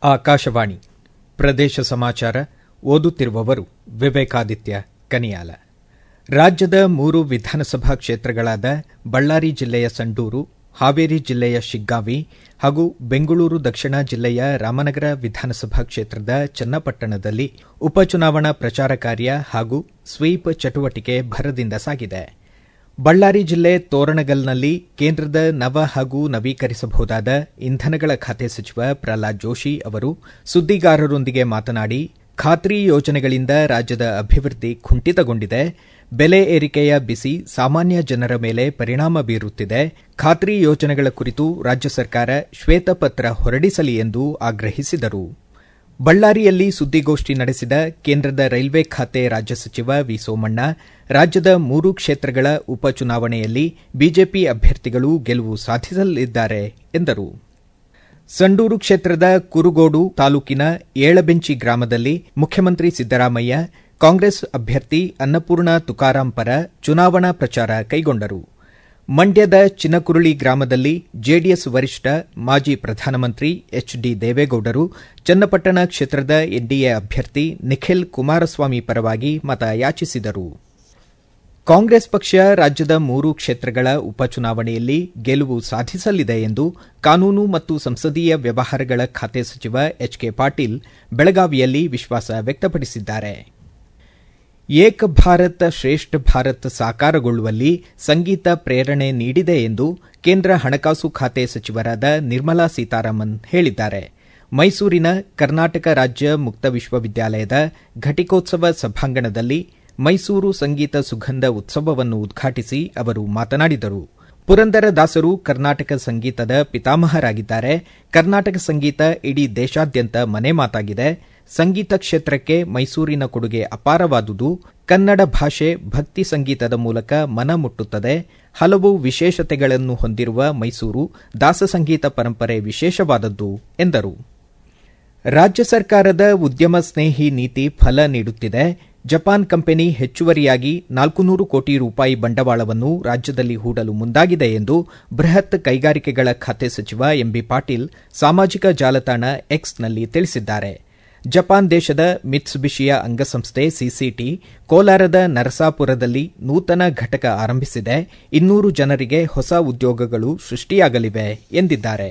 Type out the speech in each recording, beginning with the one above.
ಆಕಾಶವಾಣಿ ಪ್ರದೇಶ ಸಮಾಚಾರ ಓದುತ್ತಿರುವವರು ವಿವೇಕಾದಿತ್ಯ ಕನಿಯಾಲ ರಾಜ್ಯದ ಮೂರು ವಿಧಾನಸಭಾ ಕ್ಷೇತ್ರಗಳಾದ ಬಳ್ಳಾರಿ ಜಿಲ್ಲೆಯ ಸಂಡೂರು ಹಾವೇರಿ ಜಿಲ್ಲೆಯ ಶಿಗ್ಗಾಂವಿ ಹಾಗೂ ಬೆಂಗಳೂರು ದಕ್ಷಿಣ ಜಿಲ್ಲೆಯ ರಾಮನಗರ ವಿಧಾನಸಭಾ ಕ್ಷೇತ್ರದ ಚನ್ನಪಟ್ಟಣದಲ್ಲಿ ಉಪಚುನಾವಣಾ ಪ್ರಚಾರ ಕಾರ್ಯ ಹಾಗೂ ಸ್ವೀಪ್ ಚಟುವಟಿಕೆ ಭರದಿಂದ ಸಾಗಿದೆ ಬಳ್ಳಾರಿ ಜಿಲ್ಲೆ ತೋರಣಗಲ್ನಲ್ಲಿ ಕೇಂದ್ರದ ನವ ಹಾಗೂ ನವೀಕರಿಸಬಹುದಾದ ಇಂಧನಗಳ ಖಾತೆ ಸಚಿವ ಪ್ರಹ್ಲಾದ್ ಜೋಶಿ ಅವರು ಸುದ್ದಿಗಾರರೊಂದಿಗೆ ಮಾತನಾಡಿ ಖಾತ್ರಿ ಯೋಜನೆಗಳಿಂದ ರಾಜ್ಯದ ಅಭಿವೃದ್ಧಿ ಕುಂಠಿತಗೊಂಡಿದೆ ಬೆಲೆ ಏರಿಕೆಯ ಬಿಸಿ ಸಾಮಾನ್ಯ ಜನರ ಮೇಲೆ ಪರಿಣಾಮ ಬೀರುತ್ತಿದೆ ಖಾತ್ರಿ ಯೋಜನೆಗಳ ಕುರಿತು ರಾಜ್ಯ ಸರ್ಕಾರ ಶ್ವೇತಪತ್ರ ಹೊರಡಿಸಲಿ ಎಂದು ಆಗ್ರಹಿಸಿದರು ಬಳ್ಳಾರಿಯಲ್ಲಿ ಸುದ್ದಿಗೋಷ್ಠಿ ನಡೆಸಿದ ಕೇಂದ್ರದ ರೈಲ್ವೆ ಖಾತೆ ರಾಜ್ಯ ಸಚಿವ ವಿ ಸೋಮಣ್ಣ ರಾಜ್ಯದ ಮೂರು ಕ್ಷೇತ್ರಗಳ ಉಪಚುನಾವಣೆಯಲ್ಲಿ ಬಿಜೆಪಿ ಅಭ್ಯರ್ಥಿಗಳು ಗೆಲುವು ಸಾಧಿಸಲಿದ್ದಾರೆ ಎಂದರು ಸಂಡೂರು ಕ್ಷೇತ್ರದ ಕುರುಗೋಡು ತಾಲೂಕಿನ ಏಳಬೆಂಚಿ ಗ್ರಾಮದಲ್ಲಿ ಮುಖ್ಯಮಂತ್ರಿ ಸಿದ್ದರಾಮಯ್ಯ ಕಾಂಗ್ರೆಸ್ ಅಭ್ಯರ್ಥಿ ಅನ್ನಪೂರ್ಣ ತುಕಾರಾಂ ಪರ ಚುನಾವಣಾ ಪ್ರಚಾರ ಕೈಗೊಂಡರು ಮಂಡ್ಯದ ಚಿನಕುರಳಿ ಗ್ರಾಮದಲ್ಲಿ ಜೆಡಿಎಸ್ ವರಿಷ್ಠ ಮಾಜಿ ಪ್ರಧಾನಮಂತ್ರಿ ಎಚ್ ಡಿ ದೇವೇಗೌಡರು ಚನ್ನಪಟ್ಟಣ ಕ್ಷೇತ್ರದ ಎನ್ಡಿಎ ಅಭ್ಯರ್ಥಿ ನಿಖಿಲ್ ಕುಮಾರಸ್ವಾಮಿ ಪರವಾಗಿ ಮತ ಯಾಚಿಸಿದರು ಕಾಂಗ್ರೆಸ್ ಪಕ್ಷ ರಾಜ್ಯದ ಮೂರು ಕ್ಷೇತ್ರಗಳ ಉಪಚುನಾವಣೆಯಲ್ಲಿ ಗೆಲುವು ಸಾಧಿಸಲಿದೆ ಎಂದು ಕಾನೂನು ಮತ್ತು ಸಂಸದೀಯ ವ್ಯವಹಾರಗಳ ಖಾತೆ ಸಚಿವ ಎಚ್ ಕೆ ಪಾಟೀಲ್ ಬೆಳಗಾವಿಯಲ್ಲಿ ವಿಶ್ವಾಸ ವ್ಯಕ್ತಪಡಿಸಿದ್ದಾರೆ ಏಕ್ ಭಾರತ್ ಶ್ರೇಷ್ಠ ಭಾರತ್ ಸಾಕಾರಗೊಳ್ಳುವಲ್ಲಿ ಸಂಗೀತ ಪ್ರೇರಣೆ ನೀಡಿದೆ ಎಂದು ಕೇಂದ್ರ ಹಣಕಾಸು ಖಾತೆ ಸಚಿವರಾದ ನಿರ್ಮಲಾ ಸೀತಾರಾಮನ್ ಹೇಳಿದ್ದಾರೆ ಮೈಸೂರಿನ ಕರ್ನಾಟಕ ರಾಜ್ಯ ಮುಕ್ತ ವಿಶ್ವವಿದ್ಯಾಲಯದ ಘಟಿಕೋತ್ಸವ ಸಭಾಂಗಣದಲ್ಲಿ ಮೈಸೂರು ಸಂಗೀತ ಸುಗಂಧ ಉತ್ಸವವನ್ನು ಉದ್ಘಾಟಿಸಿ ಅವರು ಮಾತನಾಡಿದರು ಪುರಂದರದಾಸರು ಕರ್ನಾಟಕ ಸಂಗೀತದ ಪಿತಾಮಹರಾಗಿದ್ದಾರೆ ಕರ್ನಾಟಕ ಸಂಗೀತ ಇಡೀ ದೇಶಾದ್ಯಂತ ಮನೆ ಮಾತಾಗಿದೆ ಸಂಗೀತ ಕ್ಷೇತ್ರಕ್ಕೆ ಮೈಸೂರಿನ ಕೊಡುಗೆ ಅಪಾರವಾದುದು ಕನ್ನಡ ಭಾಷೆ ಭಕ್ತಿ ಸಂಗೀತದ ಮೂಲಕ ಮನ ಮುಟ್ಟುತ್ತದೆ ಹಲವು ವಿಶೇಷತೆಗಳನ್ನು ಹೊಂದಿರುವ ಮೈಸೂರು ದಾಸ ಸಂಗೀತ ಪರಂಪರೆ ವಿಶೇಷವಾದದ್ದು ಎಂದರು ರಾಜ್ಯ ಸರ್ಕಾರದ ಉದ್ಯಮ ಸ್ನೇಹಿ ನೀತಿ ಫಲ ನೀಡುತ್ತಿದೆ ಜಪಾನ್ ಕಂಪನಿ ಹೆಚ್ಚುವರಿಯಾಗಿ ನಾಲ್ಕುನೂರು ಕೋಟಿ ರೂಪಾಯಿ ಬಂಡವಾಳವನ್ನು ರಾಜ್ಯದಲ್ಲಿ ಹೂಡಲು ಮುಂದಾಗಿದೆ ಎಂದು ಬೃಹತ್ ಕೈಗಾರಿಕೆಗಳ ಖಾತೆ ಸಚಿವ ಎಂಬಿ ಪಾಟೀಲ್ ಸಾಮಾಜಿಕ ಜಾಲತಾಣ ಎಕ್ಸ್ನಲ್ಲಿ ತಿಳಿಸಿದ್ದಾರೆ ಜಪಾನ್ ದೇಶದ ಮಿತ್ಸುಬಿಷಿಯ ಅಂಗಸಂಸ್ಥೆ ಸಿಸಿಟಿ ಕೋಲಾರದ ನರಸಾಪುರದಲ್ಲಿ ನೂತನ ಘಟಕ ಆರಂಭಿಸಿದೆ ಇನ್ನೂರು ಜನರಿಗೆ ಹೊಸ ಉದ್ಯೋಗಗಳು ಸೃಷ್ಟಿಯಾಗಲಿವೆ ಎಂದಿದ್ದಾರೆ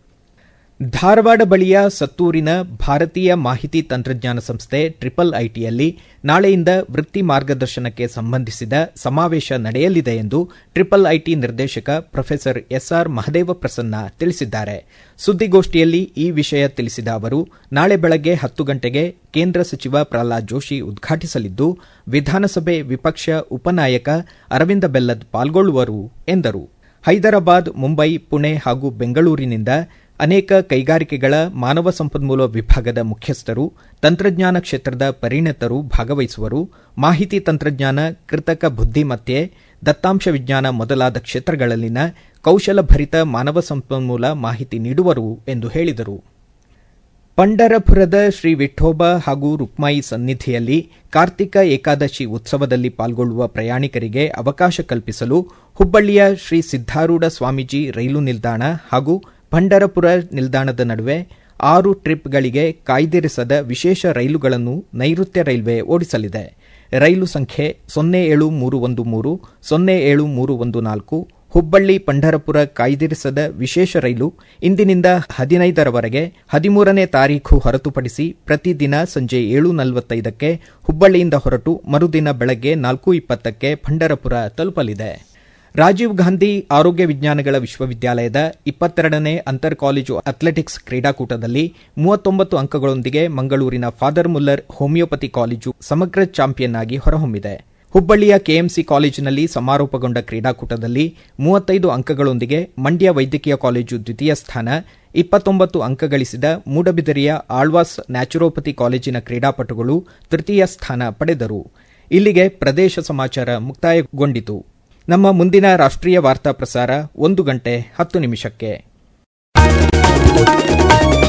ಧಾರವಾಡ ಬಳಿಯ ಸತ್ತೂರಿನ ಭಾರತೀಯ ಮಾಹಿತಿ ತಂತ್ರಜ್ಞಾನ ಸಂಸ್ಥೆ ಟ್ರಿಪಲ್ ಐಟಿಯಲ್ಲಿ ನಾಳೆಯಿಂದ ವೃತ್ತಿ ಮಾರ್ಗದರ್ಶನಕ್ಕೆ ಸಂಬಂಧಿಸಿದ ಸಮಾವೇಶ ನಡೆಯಲಿದೆ ಎಂದು ಟ್ರಿಪಲ್ ಐಟಿ ನಿರ್ದೇಶಕ ಪ್ರೊಫೆಸರ್ ಎಸ್ಆರ್ ಮಹದೇವ ಪ್ರಸನ್ನ ತಿಳಿಸಿದ್ದಾರೆ ಸುದ್ದಿಗೋಷ್ಠಿಯಲ್ಲಿ ಈ ವಿಷಯ ತಿಳಿಸಿದ ಅವರು ನಾಳೆ ಬೆಳಗ್ಗೆ ಹತ್ತು ಗಂಟೆಗೆ ಕೇಂದ್ರ ಸಚಿವ ಪ್ರಹ್ಲಾದ್ ಜೋಶಿ ಉದ್ಘಾಟಿಸಲಿದ್ದು ವಿಧಾನಸಭೆ ವಿಪಕ್ಷ ಉಪನಾಯಕ ಅರವಿಂದ ಬೆಲ್ಲದ್ ಪಾಲ್ಗೊಳ್ಳುವರು ಎಂದರು ಹೈದರಾಬಾದ್ ಮುಂಬೈ ಪುಣೆ ಹಾಗೂ ಬೆಂಗಳೂರಿನಿಂದ ಅನೇಕ ಕೈಗಾರಿಕೆಗಳ ಮಾನವ ಸಂಪನ್ಮೂಲ ವಿಭಾಗದ ಮುಖ್ಯಸ್ಥರು ತಂತ್ರಜ್ಞಾನ ಕ್ಷೇತ್ರದ ಪರಿಣತರು ಭಾಗವಹಿಸುವರು ಮಾಹಿತಿ ತಂತ್ರಜ್ಞಾನ ಕೃತಕ ಬುದ್ದಿಮತ್ತೆ ದತ್ತಾಂಶ ವಿಜ್ಞಾನ ಮೊದಲಾದ ಕ್ಷೇತ್ರಗಳಲ್ಲಿನ ಕೌಶಲಭರಿತ ಮಾನವ ಸಂಪನ್ಮೂಲ ಮಾಹಿತಿ ನೀಡುವರು ಎಂದು ಹೇಳಿದರು ಪಂಡರಪುರದ ಶ್ರೀ ವಿಠೋಬ ಹಾಗೂ ರುಕ್ಮಾಯಿ ಸನ್ನಿಧಿಯಲ್ಲಿ ಕಾರ್ತಿಕ ಏಕಾದಶಿ ಉತ್ಸವದಲ್ಲಿ ಪಾಲ್ಗೊಳ್ಳುವ ಪ್ರಯಾಣಿಕರಿಗೆ ಅವಕಾಶ ಕಲ್ಪಿಸಲು ಹುಬ್ಬಳ್ಳಿಯ ಶ್ರೀ ಸಿದ್ದಾರೂಢ ಸ್ವಾಮೀಜಿ ರೈಲು ನಿಲ್ದಾಣ ಹಾಗೂ ಪಂಡರಪುರ ನಿಲ್ದಾಣದ ನಡುವೆ ಆರು ಟ್ರಿಪ್ಗಳಿಗೆ ಕಾಯ್ದಿರಿಸದ ವಿಶೇಷ ರೈಲುಗಳನ್ನು ನೈಋತ್ಯ ರೈಲ್ವೆ ಓಡಿಸಲಿದೆ ರೈಲು ಸಂಖ್ಯೆ ಸೊನ್ನೆ ಏಳು ಮೂರು ಒಂದು ಮೂರು ಸೊನ್ನೆ ಏಳು ಮೂರು ಒಂದು ನಾಲ್ಕು ಹುಬ್ಬಳ್ಳಿ ಪಂಢರಪುರ ಕಾಯ್ದಿರಿಸದ ವಿಶೇಷ ರೈಲು ಇಂದಿನಿಂದ ಹದಿನೈದರವರೆಗೆ ಹದಿಮೂರನೇ ತಾರೀಖು ಹೊರತುಪಡಿಸಿ ಪ್ರತಿದಿನ ಸಂಜೆ ಏಳು ನಲವತ್ತೈದಕ್ಕೆ ಹುಬ್ಬಳ್ಳಿಯಿಂದ ಹೊರಟು ಮರುದಿನ ಬೆಳಗ್ಗೆ ನಾಲ್ಕು ಇಪ್ಪತ್ತಕ್ಕೆ ಪಂಢರಪುರ ತಲುಪಲಿದೆ ರಾಜೀವ್ ಗಾಂಧಿ ಆರೋಗ್ಯ ವಿಜ್ಞಾನಗಳ ವಿಶ್ವವಿದ್ಯಾಲಯದ ಇಪ್ಪತ್ತೆರಡನೇ ಅಂತರ್ ಕಾಲೇಜು ಅಥ್ಲೆಟಿಕ್ಸ್ ಕ್ರೀಡಾಕೂಟದಲ್ಲಿ ಮೂವತ್ತೊಂಬತ್ತು ಅಂಕಗಳೊಂದಿಗೆ ಮಂಗಳೂರಿನ ಫಾದರ್ ಮುಲ್ಲರ್ ಹೋಮಿಯೋಪತಿ ಕಾಲೇಜು ಸಮಗ್ರ ಚಾಂಪಿಯನ್ ಆಗಿ ಹೊರಹೊಮ್ಮಿದೆ ಹುಬ್ಬಳ್ಳಿಯ ಕೆಎಂಸಿ ಕಾಲೇಜಿನಲ್ಲಿ ಸಮಾರೋಪಗೊಂಡ ಕ್ರೀಡಾಕೂಟದಲ್ಲಿ ಮೂವತ್ತೈದು ಅಂಕಗಳೊಂದಿಗೆ ಮಂಡ್ಯ ವೈದ್ಯಕೀಯ ಕಾಲೇಜು ದ್ವಿತೀಯ ಸ್ಥಾನ ಇಪ್ಪತ್ತೊಂಬತ್ತು ಅಂಕ ಗಳಿಸಿದ ಮೂಡಬಿದರಿಯ ಆಳ್ವಾಸ್ ನ್ಯಾಚುರೋಪತಿ ಕಾಲೇಜಿನ ಕ್ರೀಡಾಪಟುಗಳು ತೃತೀಯ ಸ್ಥಾನ ಪಡೆದರು ಇಲ್ಲಿಗೆ ಪ್ರದೇಶ ಸಮಾಚಾರ ಮುಕ್ತಾಯಗೊಂಡಿತು ನಮ್ಮ ಮುಂದಿನ ರಾಷ್ಟ್ರೀಯ ವಾರ್ತಾ ಪ್ರಸಾರ ಒಂದು ಗಂಟೆ ಹತ್ತು ನಿಮಿಷಕ್ಕೆ